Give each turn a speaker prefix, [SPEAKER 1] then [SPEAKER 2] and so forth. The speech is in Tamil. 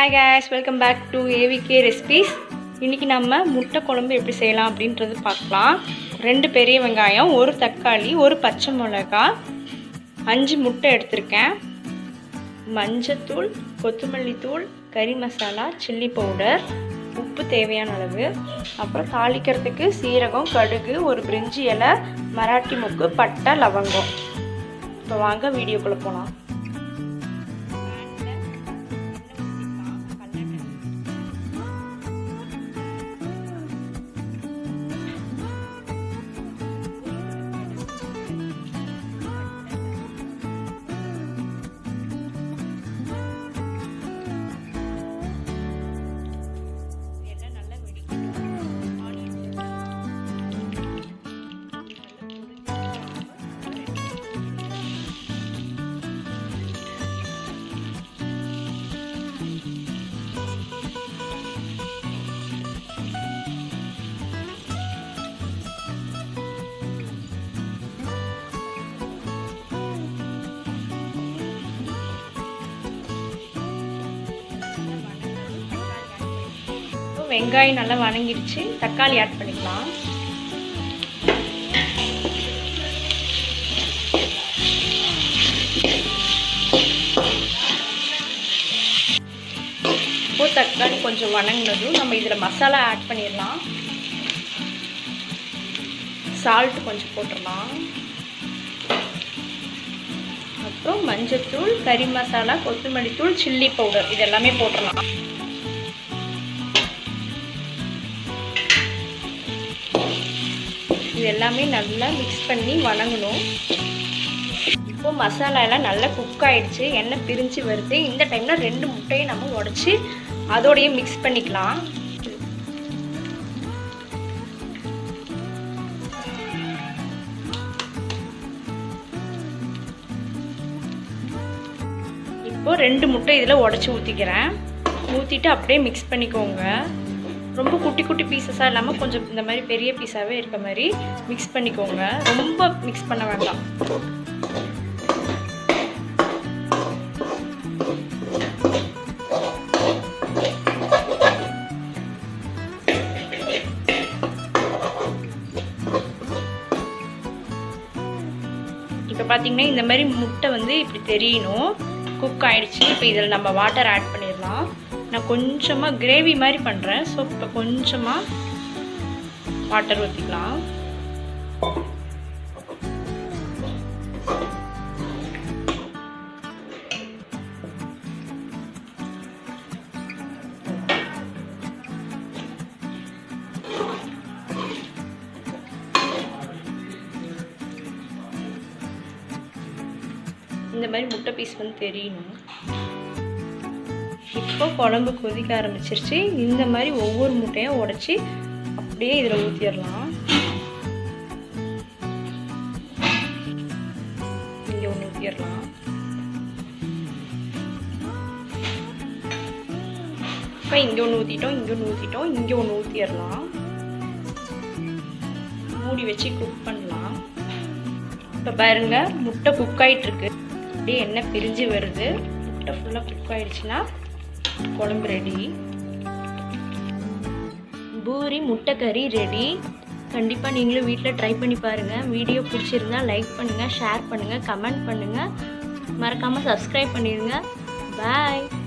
[SPEAKER 1] hi guys welcome back to AVK recipes இன்றைக்கி நம்ம முட்டை குழம்பு எப்படி செய்யலாம் அப்படின்றது பார்க்கலாம் ரெண்டு பெரிய வெங்காயம் ஒரு தக்காளி ஒரு பச்சை மிளகாய் அஞ்சு முட்டை எடுத்திருக்கேன் மஞ்சத்தூள் கொத்தமல்லி தூள் கறி மசாலா சில்லி பவுடர் உப்பு தேவையான அளவு அப்புறம் தாளிக்கிறதுக்கு சீரகம் கடுகு ஒரு பிரிஞ்சி இலை மராட்டி முக்கு பட்டை லவங்கம் இப்போ வாங்க வீடியோக்குள்ளே போகலாம் வெங்காயம் நல்லா வணங்கிடுச்சு தக்காளி ஆட் பண்ணிக்கலாம் இப்போ தக்காளி கொஞ்சம் வணங்கினதும் நம்ம இதில் மசாலா ஆட் பண்ணிடலாம் சால்ட் கொஞ்சம் போட்டுடலாம் அப்புறம் மஞ்சத்தூள் கறி மசாலா கொத்தமல்லி தூள் சில்லி பவுடர் இது எல்லாமே போட்டுடலாம் இது எல்லாமே நல்லா மிக்ஸ் பண்ணி வணங்கணும் இப்போ மசாலா எல்லாம் நல்லா குக் ஆயிடுச்சு எண்ணெய் பிரிஞ்சு வருது இந்த டைமில் ரெண்டு முட்டையை நம்ம உடச்சி அதோடையே மிக்ஸ் பண்ணிக்கலாம் இப்போ ரெண்டு முட்டை இதில் உடச்சி ஊற்றிக்கிறேன் ஊற்றிட்டு அப்படியே மிக்ஸ் பண்ணிக்கோங்க ரொம்ப குட்டி குட்டி பீசஸாக இல்லாமல் கொஞ்சம் இந்த மாதிரி பெரிய பீஸாகவே இருக்க மாதிரி மிக்ஸ் பண்ணிக்கோங்க ரொம்ப மிக்ஸ் பண்ண வேண்டாம் இப்போ பார்த்தீங்கன்னா இந்த மாதிரி முட்டை வந்து இப்படி தெரியணும் குக் ஆயிடுச்சு இப்போ இதில் நம்ம வாட்டர் ஆட் பண்ணிடலாம் நான் கொஞ்சமாக கிரேவி மாதிரி பண்ணுறேன் ஸோ இப்போ கொஞ்சமாக வாட்டர் ஊற்றிக்கலாம் இந்த மாதிரி முட்டை பீஸ் வந்து தெரியணும் இப்போ குழம்பு கொதிக்க ஆரம்பிச்சிருச்சு இந்த மாதிரி ஒவ்வொரு முட்டையும் உடச்சி அப்படியே இதில் ஊற்றிடலாம் இங்கே ஒன்று ஊற்றிடலாம் இப்போ இங்கே ஒன்று ஊற்றிட்டோம் இங்கே ஒன்று ஊற்றிட்டோம் இங்கே ஒன்று ஊற்றிடலாம் மூடி வச்சு குக் பண்ணலாம் இப்போ பாருங்க முட்டை குக் ஆகிட்டு இருக்கு அப்படியே எண்ணெய் பிரிஞ்சு வருது முட்டை ஃபுல்லாக குக் ஆயிடுச்சுன்னா குழம்பு ரெடி பூரி முட்டை கறி ரெடி கண்டிப்பாக நீங்களும் வீட்டில் ட்ரை பண்ணி பாருங்கள் வீடியோ பிடிச்சிருந்தா லைக் பண்ணுங்கள் ஷேர் பண்ணுங்கள் கமெண்ட் பண்ணுங்கள் மறக்காமல் சப்ஸ்கிரைப் பண்ணிடுங்க பாய்